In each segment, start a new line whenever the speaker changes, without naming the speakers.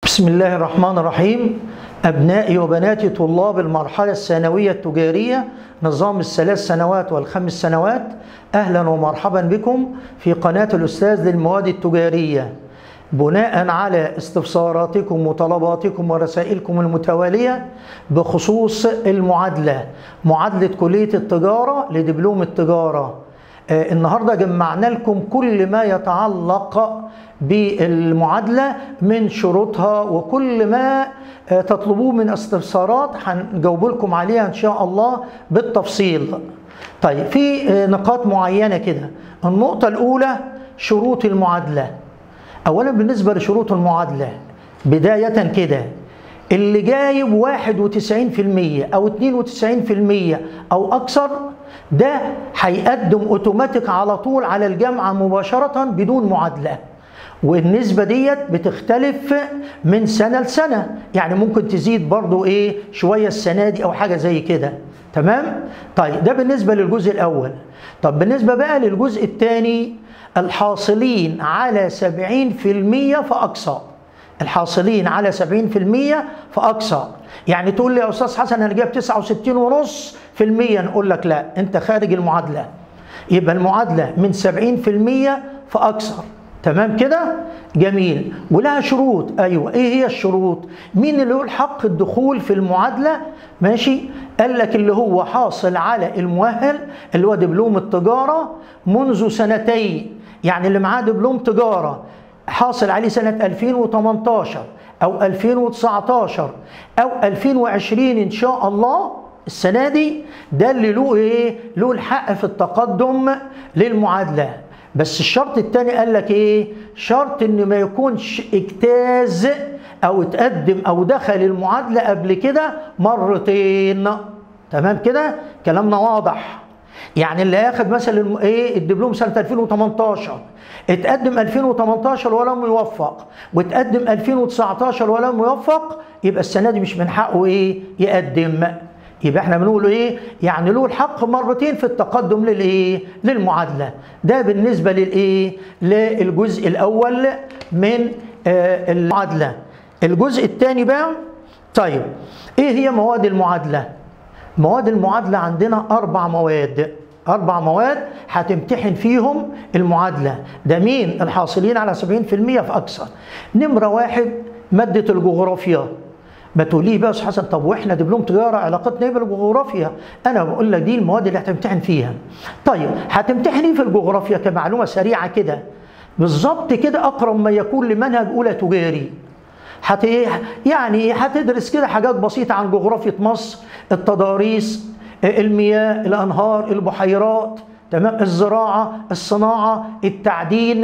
بسم الله الرحمن الرحيم أبنائي وبناتي طلاب المرحلة الثانوية التجارية نظام الثلاث سنوات والخمس سنوات أهلا ومرحبا بكم في قناة الأستاذ للمواد التجارية بناء على استفساراتكم وطلباتكم ورسائلكم المتوالية بخصوص المعادلة معادلة كلية التجارة لدبلوم التجارة آه، النهارده جمعنا لكم كل ما يتعلق بالمعادله من شروطها وكل ما آه، تطلبوه من استفسارات هنجاوب لكم عليها ان شاء الله بالتفصيل. طيب في آه، نقاط معينه كده. النقطه الاولى شروط المعادله. اولا بالنسبه لشروط المعادله بدايه كده اللي جايب 91% او 92% او اكثر ده هيقدم اوتوماتيك على طول على الجامعه مباشره بدون معادله والنسبه ديت بتختلف من سنه لسنه يعني ممكن تزيد برضو ايه شويه السنه دي او حاجه زي كده تمام طيب ده بالنسبه للجزء الاول طب بالنسبه بقى للجزء الثاني الحاصلين على 70% فاكثر الحاصلين على 70% فاكثر يعني تقول لي يا استاذ حسن انا جايب 69 ونص في المية نقول لك لا انت خارج المعادله يبقى المعادله من 70% فاكثر تمام كده جميل ولها شروط ايوه ايه هي الشروط مين اللي له الحق الدخول في المعادله ماشي قال لك اللي هو حاصل على المؤهل اللي هو دبلوم التجاره منذ سنتين يعني اللي معاه دبلوم تجاره حاصل عليه سنة 2018 أو 2019 أو 2020 إن شاء الله السنة دي ده اللي له إيه؟ له الحق في التقدم للمعادلة بس الشرط الثاني قال لك إيه؟ شرط إن ما يكونش اجتاز أو اتقدم أو دخل المعادلة قبل كده مرتين تمام كده؟ كلامنا واضح يعني اللي هياخد مثلا ايه الدبلوم سنه 2018 اتقدم 2018 ولم يوفق واتقدم 2019 ولم يوفق يبقى السنه دي مش من حقه ايه يقدم يبقى احنا بنقول ايه يعني له الحق مرتين في التقدم للايه للمعادله ده بالنسبه للايه للجزء الاول من آه المعادله الجزء الثاني بقى طيب ايه هي مواد المعادله مواد المعادلة عندنا أربع مواد أربع مواد هتمتحن فيهم المعادلة ده مين الحاصلين على 70% فأكثر نمرة واحد مادة الجغرافيا ما تقولي بقى يا حسن طب واحنا دبلوم تجاره علاقتنا ايه بالجغرافيا؟ انا بقول لك دي المواد اللي هتمتحن فيها. طيب هتمتحني في الجغرافيا كمعلومه سريعه كده بالظبط كده اقرب ما يكون لمنهج اولى تجاري. حت يعني هتدرس كده حاجات بسيطة عن جغرافية مصر التضاريس المياه الأنهار البحيرات تمام الزراعة الصناعة التعدين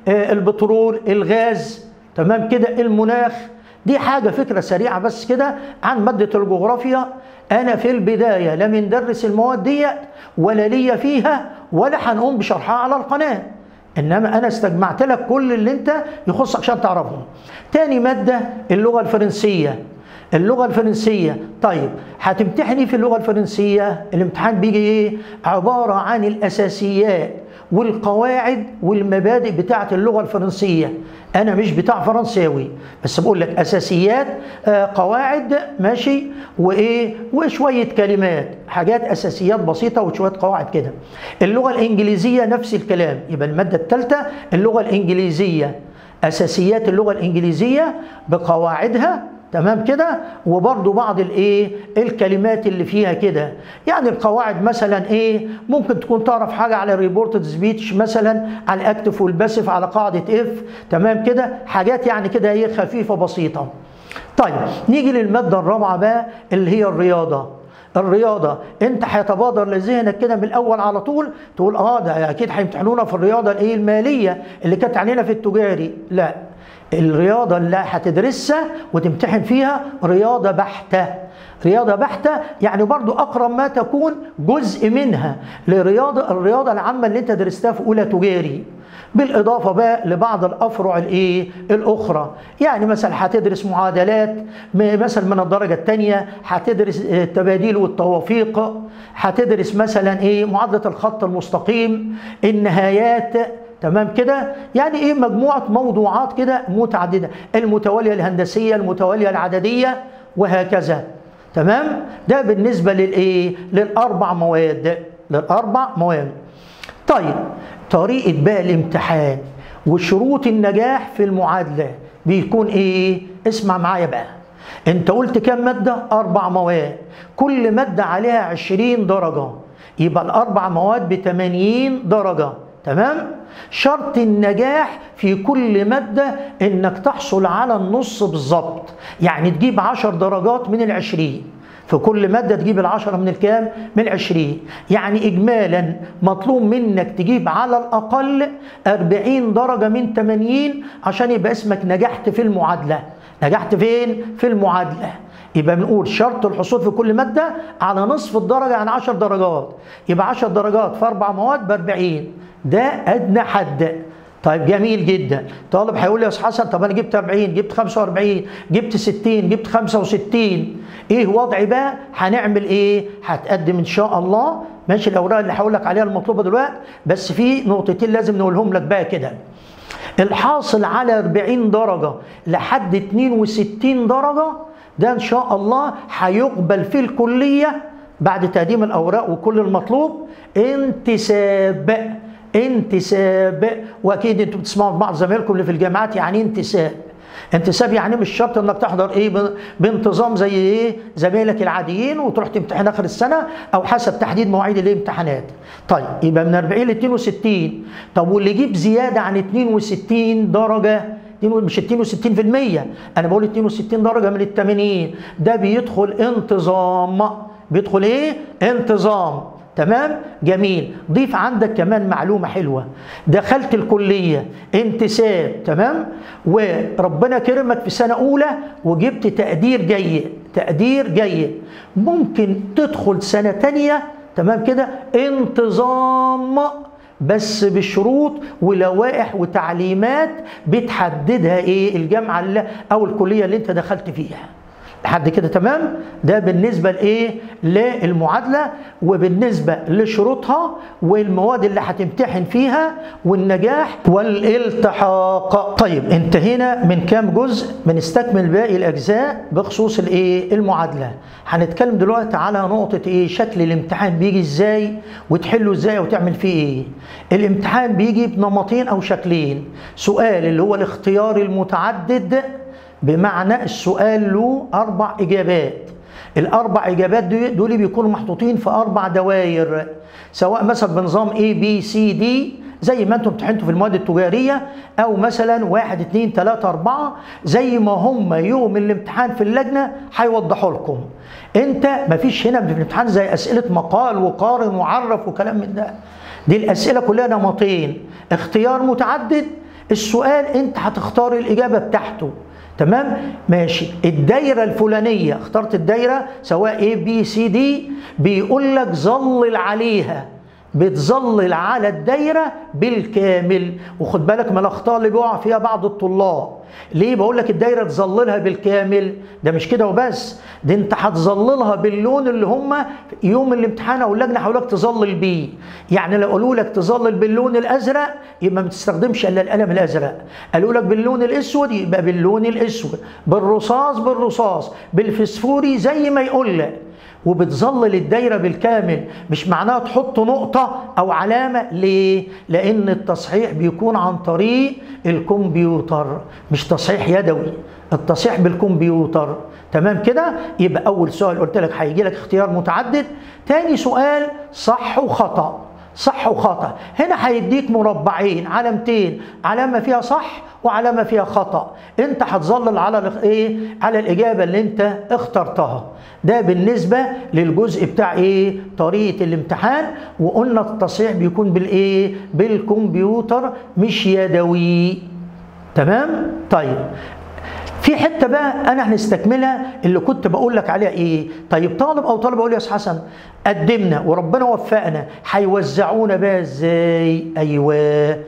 البترول الغاز تمام كده المناخ دي حاجة فكرة سريعة بس كده عن مادة الجغرافيا أنا في البداية لا بندرس المواد ديت ولا ليا فيها ولا هنقوم بشرحها على القناة انما انا استجمعت لك كل اللي انت يخصك عشان تعرفهم تاني ماده اللغه الفرنسيه اللغه الفرنسيه طيب هتمتحني في اللغه الفرنسيه الامتحان بيجي ايه عباره عن الاساسيات والقواعد والمبادئ بتاعه اللغه الفرنسيه انا مش بتاع فرنساوي بس بقول لك اساسيات آه قواعد ماشي وايه وشويه كلمات حاجات اساسيات بسيطه وشويه قواعد كده اللغه الانجليزيه نفس الكلام يبقى الماده الثالثه اللغه الانجليزيه اساسيات اللغه الانجليزيه بقواعدها تمام كده وبرضو بعض الايه الكلمات اللي فيها كده يعني القواعد مثلا ايه ممكن تكون تعرف حاجه على الريبورتد سبيتش مثلا على الاكتف والباسف على قاعده اف تمام كده حاجات يعني كده ايه خفيفه بسيطه طيب نيجي للماده الرابعه بقى اللي هي الرياضه الرياضة انت هيتبادر لذهنك كده من الاول على طول تقول اه ده اكيد هيمتحنونا في الرياضة الايه المالية اللي كانت علينا في التجاري لا الرياضة اللي هتدرسها وتمتحن فيها رياضة بحتة رياضة بحتة يعني برضو أقرب ما تكون جزء منها لرياضة الرياضة العامة اللي أنت درستها في أولى تجاري بالإضافة بقى لبعض الأفرع الإيه الأخرى يعني مثلا هتدرس معادلات مثلا من الدرجة الثانية هتدرس التباديل والتوافيق هتدرس مثلا إيه معادلة الخط المستقيم النهايات تمام كده يعني ايه مجموعه موضوعات كده متعدده المتواليه الهندسيه المتواليه العدديه وهكذا تمام ده بالنسبه للايه للاربع مواد للاربع مواد طيب طريقه بقى الامتحان وشروط النجاح في المعادله بيكون ايه اسمع معايا بقى انت قلت كام ماده اربع مواد كل ماده عليها 20 درجه يبقى الاربع مواد ب 80 درجه تمام شرط النجاح في كل ماده انك تحصل على النص بالظبط يعني تجيب 10 درجات من العشرين في كل مادة تجيب العشرة من الكام؟ من العشرين يعني إجمالا مطلوب منك تجيب على الأقل 40 درجة من 80 عشان يبقى اسمك نجحت في المعادلة نجحت فين؟ في المعادلة يبقى بنقول شرط الحصول في كل مادة على نصف الدرجة يعني 10 درجات يبقى 10 درجات في أربع مواد ب 40 ده أدنى حد طيب جميل جدا طالب هيقول لي يا استاذ حسن طب انا جبت 40 جبت 45 جبت 60 جبت 65 ايه وضعي بقى هنعمل ايه هتقدم ان شاء الله ماشي الاوراق اللي هقول لك عليها المطلوبه دلوقتي بس في نقطتين لازم نقولهم لك بقى كده الحاصل على 40 درجه لحد 62 درجه ده ان شاء الله هيقبل في الكليه بعد تقديم الاوراق وكل المطلوب انتساب انتساب واكيد انتوا بتسمعوا بعض زمايلكم اللي في الجامعات يعني انتساب انتساب يعني مش شرط انك تحضر ايه بانتظام زي ايه زمايلك العاديين وتروح تمتحن اخر السنه او حسب تحديد مواعيد الامتحانات طيب يبقى من 40 ل 62 طب واللي يجيب زياده عن 62 درجه مش 62% انا بقول 62 درجه من ال 80 ده بيدخل انتظام بيدخل ايه انتظام تمام جميل ضيف عندك كمان معلومة حلوة دخلت الكلية انتساب تمام وربنا كرمك في سنة أولى وجبت تقدير جيد تقدير جيد ممكن تدخل سنة تانية تمام كده انتظام بس بشروط ولوائح وتعليمات بتحددها ايه الجامعه اللي او الكليه اللي انت دخلت فيها لحد كده تمام ده بالنسبه لايه للمعادله وبالنسبه لشروطها والمواد اللي هتمتحن فيها والنجاح والالتحاق طيب انتهينا من كام جزء بنستكمل باقي الاجزاء بخصوص الايه المعادله هنتكلم دلوقتي على نقطه ايه شكل الامتحان بيجي ازاي وتحله ازاي وتعمل فيه ايه الامتحان بيجي بنمطين او شكلين سؤال اللي هو الاختيار المتعدد بمعنى السؤال له أربع إجابات الأربع إجابات دول بيكونوا محطوطين في أربع دوائر سواء مثلا بنظام A B C D زي ما انتم امتحنتوا في المواد التجارية أو مثلا واحد اتنين تلاتة أربعة زي ما هم يوم الامتحان في اللجنة هيوضحوا لكم أنت مفيش هنا في الامتحان زي أسئلة مقال وقارن وعرف وكلام من ده دي الأسئلة كلها نمطين اختيار متعدد السؤال أنت هتختار الإجابة بتاعته تمام ماشي الدايره الفلانيه اخترت الدايره سواء A B C D بيقول لك ظلل عليها بتظلل على الدايره بالكامل وخد بالك من الاخطاء اللي بيقع فيها بعض الطلاب ليه بقول لك الدايره تظللها بالكامل ده مش كده وبس ده انت هتظللها باللون اللي هم يوم الامتحان او اللجنه هيقول لك تظلل بيه يعني لو قالوا لك تظلل باللون الازرق يبقى ما تستخدمش الا القلم الازرق قالوا لك باللون الاسود يبقى باللون الاسود بالرصاص بالرصاص بالفسفوري زي ما يقول لك وبتظلل الدايرة بالكامل مش معناها تحط نقطة أو علامة ليه؟ لأن التصحيح بيكون عن طريق الكمبيوتر مش تصحيح يدوي التصحيح بالكمبيوتر تمام كده يبقى أول سؤال قلت لك هيجي لك اختيار متعدد تاني سؤال صح وخطأ صح وخطأ هنا هيديك مربعين علامتين علامة فيها صح وعلامة فيها خطأ انت هتظلل على ايه على الإجابة اللي انت اخترتها ده بالنسبة للجزء بتاع ايه طريقة الامتحان وقلنا التصحيح بيكون بالايه بالكمبيوتر مش يدوي تمام طيب في حته بقى انا هنستكملها اللي كنت بقول لك عليها ايه طيب طالب او طالب اقول يا استاذ حسن قدمنا وربنا وفقنا هيوزعونا بقى ازاي ايوه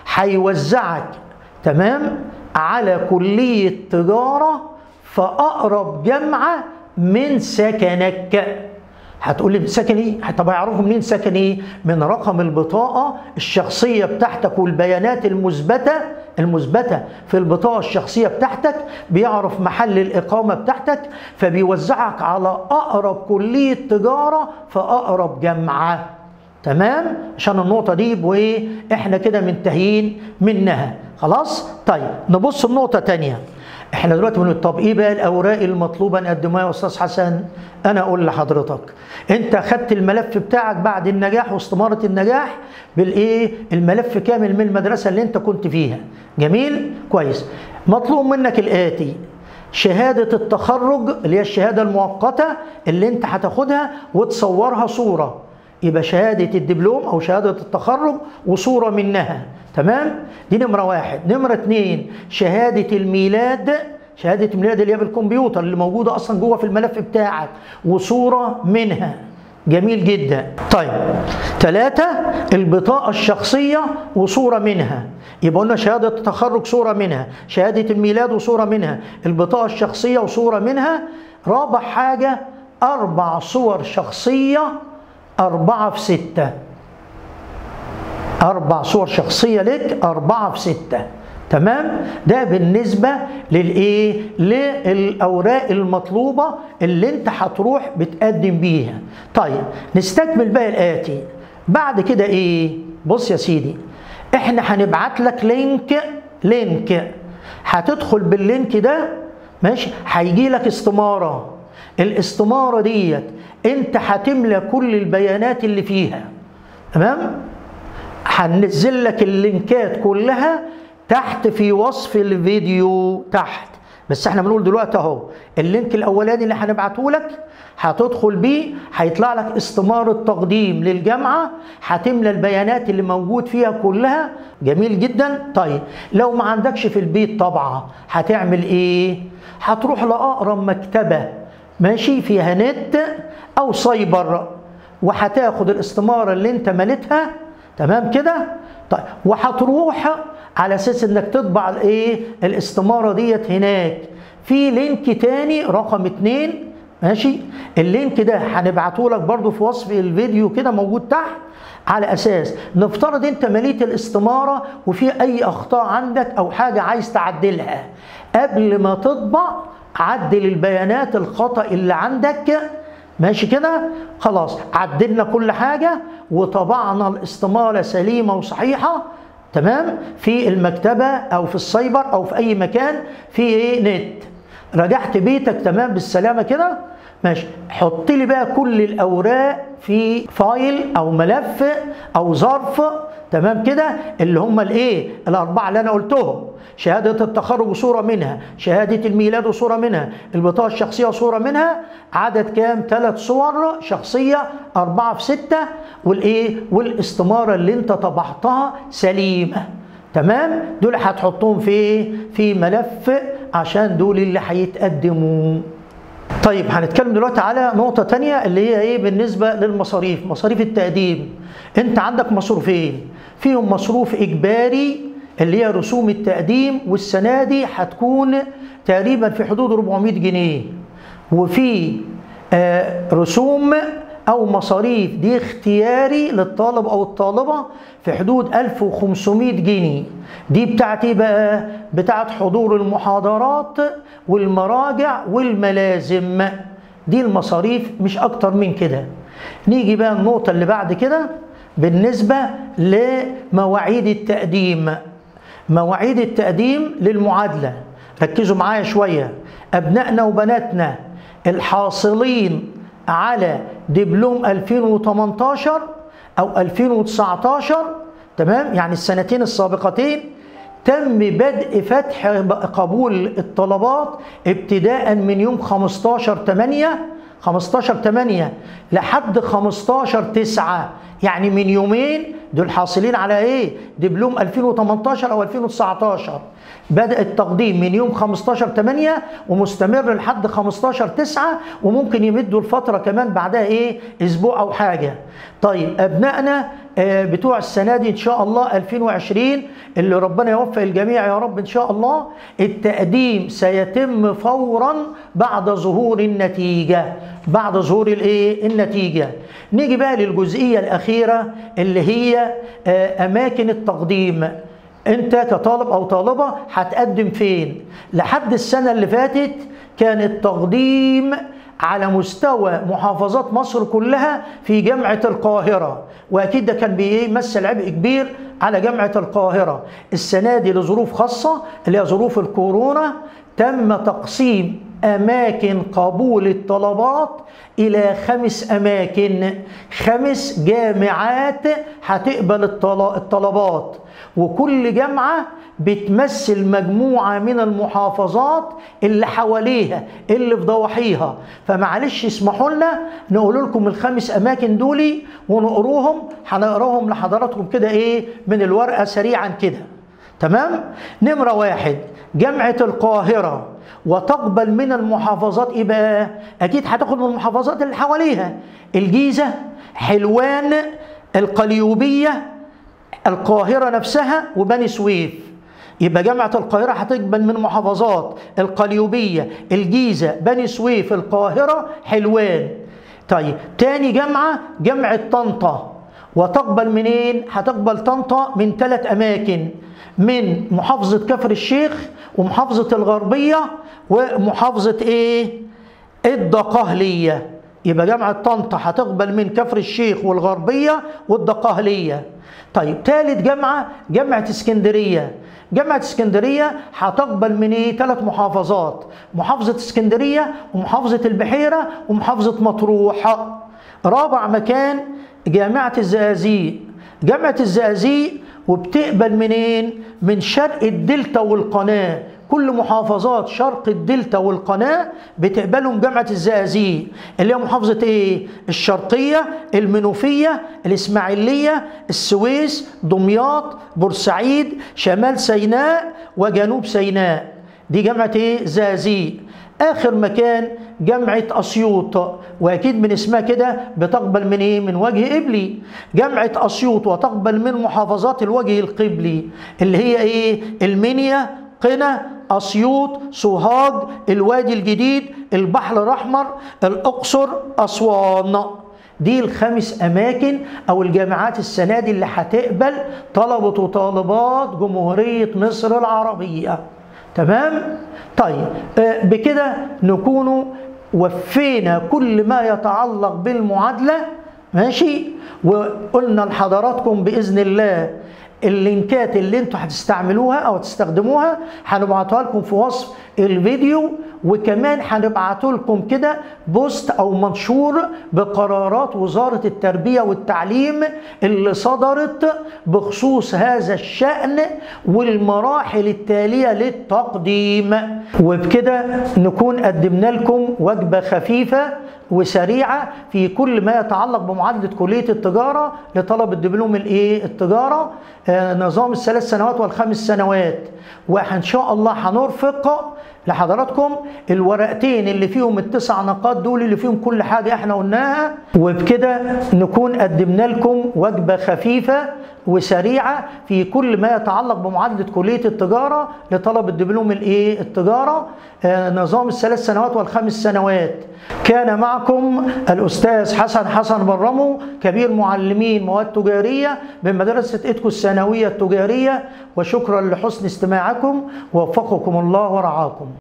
هيوزعك تمام على كليه تجاره في اقرب جامعه من سكنك هتقول لي ساكن ايه؟ طب هيعرفوا منين ساكن ايه؟ من رقم البطاقه الشخصيه بتاعتك والبيانات المثبته المثبته في البطاقه الشخصيه بتاعتك بيعرف محل الاقامه بتاعتك فبيوزعك على اقرب كليه تجاره في اقرب جامعه تمام عشان النقطه دي يبقوا ايه احنا كده منتهيين منها خلاص طيب نبص النقطه تانية احنا دلوقتي بنقول طب ايه بقى الاوراق المطلوبه نقدمها يا استاذ حسن انا اقول لحضرتك انت خدت الملف بتاعك بعد النجاح واستماره النجاح بالايه الملف كامل من المدرسه اللي انت كنت فيها جميل كويس مطلوب منك الاتي شهادة التخرج اللي هي الشهادة المؤقتة اللي انت هتاخدها وتصورها صورة يبقى شهادة الدبلوم أو شهادة التخرج وصورة منها تمام دي نمرة واحد نمرة اتنين شهادة الميلاد شهادة الميلاد اللي هي بالكمبيوتر اللي موجودة أصلا جوه في الملف بتاعك وصورة منها جميل جدا طيب ثلاثة البطاقة الشخصية وصورة منها يبقى قلنا شهادة التخرج صورة منها شهادة الميلاد وصورة منها البطاقة الشخصية وصورة منها رابع حاجة أربع صور شخصية أربعة في ستة أربع صور شخصية لك أربعة في ستة تمام ده بالنسبة للإيه للأوراق المطلوبة اللي أنت هتروح بتقدم بيها طيب نستكمل بقى الآتي بعد كده إيه بص يا سيدي إحنا هنبعت لك لينك لينك هتدخل باللينك ده ماشي هيجي لك استمارة الاستمارة ديت انت هتملى كل البيانات اللي فيها تمام هننزل لك اللينكات كلها تحت في وصف الفيديو تحت بس احنا بنقول دلوقتي اهو اللينك الاولاني اللي هنبعته لك هتدخل بيه هيطلع لك استمارة تقديم للجامعة هتملى البيانات اللي موجود فيها كلها جميل جدا طيب لو ما عندكش في البيت طبعة هتعمل ايه هتروح لأقرب مكتبة ماشي فيها نت او سايبر وهتاخد الاستماره اللي انت مليتها تمام كده طيب وهتروح على اساس انك تطبع الايه الاستماره ديت هناك في لينك تاني رقم اتنين ماشي اللينك ده هنبعته لك برضو في وصف الفيديو كده موجود تحت على اساس نفترض انت مليت الاستماره وفي اي اخطاء عندك او حاجه عايز تعدلها قبل ما تطبع عدل البيانات الخطا اللي عندك ماشي كده خلاص عدلنا كل حاجه وطبعنا الاستماره سليمه وصحيحه تمام في المكتبه او في السايبر او في اي مكان في ايه نت رجعت بيتك تمام بالسلامه كده ماشي حط لي بقى كل الاوراق في فايل او ملف او ظرف تمام كده اللي هم الايه الاربعه اللي انا قلتهم شهاده التخرج وصوره منها شهاده الميلاد وصوره منها البطاقه الشخصيه وصوره منها عدد كام ثلاث صور شخصيه أربعة في ستة والايه والاستماره اللي انت طبعتها سليمه تمام دول هتحطهم في في ملف عشان دول اللي هيتقدموا طيب هنتكلم دلوقتي على نقطة تانية اللي هي ايه بالنسبة للمصاريف مصاريف التقديم انت عندك مصروفين فيهم مصروف اجباري اللي هي رسوم التقديم والسنة دي هتكون تقريبا في حدود 400 جنيه وفي آه رسوم او مصاريف دي اختياري للطالب او الطالبه في حدود 1500 جنيه دي بتاعت ايه بقى بتاعت حضور المحاضرات والمراجع والملازم دي المصاريف مش اكتر من كده نيجي بقى النقطه اللي بعد كده بالنسبه لمواعيد التقديم مواعيد التقديم للمعادله ركزوا معايا شويه ابنائنا وبناتنا الحاصلين على دبلوم 2018 او 2019 تمام يعني السنتين السابقتين تم بدء فتح قبول الطلبات ابتداء من يوم 15 8 15 8 لحد 15 9 يعني من يومين دول حاصلين على ايه دبلوم 2018 او 2019 بدأ التقديم من يوم 15 8 ومستمر لحد 15 9 وممكن يمدوا الفترة كمان بعدها ايه اسبوع او حاجة طيب ابنائنا آه، بتوع السنة دي ان شاء الله 2020 اللي ربنا يوفق الجميع يا رب ان شاء الله التقديم سيتم فورا بعد ظهور النتيجة بعد ظهور الايه النتيجة نيجي بقى للجزئية الأخيرة اللي هي آه، أماكن التقديم انت كطالب او طالبه هتقدم فين لحد السنه اللي فاتت كان التقديم على مستوى محافظات مصر كلها في جامعه القاهره واكيد ده كان بيمثل عبء كبير على جامعه القاهره السنه دي لظروف خاصه اللي هي ظروف الكورونا تم تقسيم اماكن قبول الطلبات الى خمس اماكن خمس جامعات هتقبل الطل- الطلبات وكل جامعه بتمثل مجموعه من المحافظات اللي حواليها اللي في ضواحيها فمعلش اسمحوا لنا نقول لكم الخمس اماكن دول ونقروهم هنقراهم لحضراتكم كده ايه من الورقه سريعا كده تمام نمره واحد جامعه القاهره وتقبل من المحافظات ايه بقى؟ اكيد هتاخد من المحافظات اللي حواليها الجيزه حلوان القليوبيه القاهره نفسها وبني سويف يبقى جامعة القاهرة هتقبل من محافظات القليوبية الجيزة بني سويف القاهرة حلوان طيب تاني جامعة جامعة طنطا وتقبل منين؟ هتقبل طنطا من ثلاث أماكن من محافظة كفر الشيخ ومحافظة الغربية ومحافظة إيه؟ الدقهلية يبقى جامعة طنطا هتقبل من كفر الشيخ والغربية والدقهلية طيب ثالث جامعة جامعة اسكندرية جامعة اسكندرية هتقبل من ايه؟ ثلاث محافظات محافظة اسكندرية ومحافظة البحيرة ومحافظة مطروح رابع مكان جامعة الزقازيق جامعة الزقازيق وبتقبل منين؟ من شرق الدلتا والقناة كل محافظات شرق الدلتا والقناة بتقبلهم جامعة الزقازيق اللي هي محافظة ايه؟ الشرقية المنوفية الإسماعيلية السويس دمياط بورسعيد شمال سيناء وجنوب سيناء دي جامعة ايه؟ زقازيق اخر مكان جامعه اسيوط واكيد من اسمها كده بتقبل من ايه من وجه قبلي جامعه اسيوط وتقبل من محافظات الوجه القبلي اللي هي ايه المنيا قنا اسيوط سوهاج الوادي الجديد البحر الاحمر الاقصر اسوان دي الخمس اماكن او الجامعات السنه دي اللي هتقبل طلبه وطالبات جمهوريه مصر العربيه تمام طيب آه، بكده نكون وفينا كل ما يتعلق بالمعادله ماشي وقلنا لحضراتكم باذن الله اللينكات اللي انتوا هتستعملوها او تستخدموها هنبعتها لكم في وصف الفيديو وكمان هنبعته لكم كده بوست او منشور بقرارات وزاره التربيه والتعليم اللي صدرت بخصوص هذا الشان والمراحل التاليه للتقديم وبكده نكون قدمنا لكم وجبه خفيفه وسريعه في كل ما يتعلق بمعادله كليه التجاره لطلب الدبلوم الايه التجاره آه، نظام الثلاث سنوات والخمس سنوات وان شاء الله هنرفق لحضراتكم الورقتين اللي فيهم التسع نقاط دول اللي فيهم كل حاجه احنا قلناها وبكده نكون قدمنا لكم وجبه خفيفه وسريعه في كل ما يتعلق بمعادله كليه التجاره لطلب الدبلوم الايه التجاره آه، نظام الثلاث سنوات والخمس سنوات كان معكم الاستاذ حسن حسن برمو كبير معلمين مواد تجاريه بمدرسه ادكو الثانويه التجاريه وشكرا لحسن استماعكم ووفقكم الله ورعاكم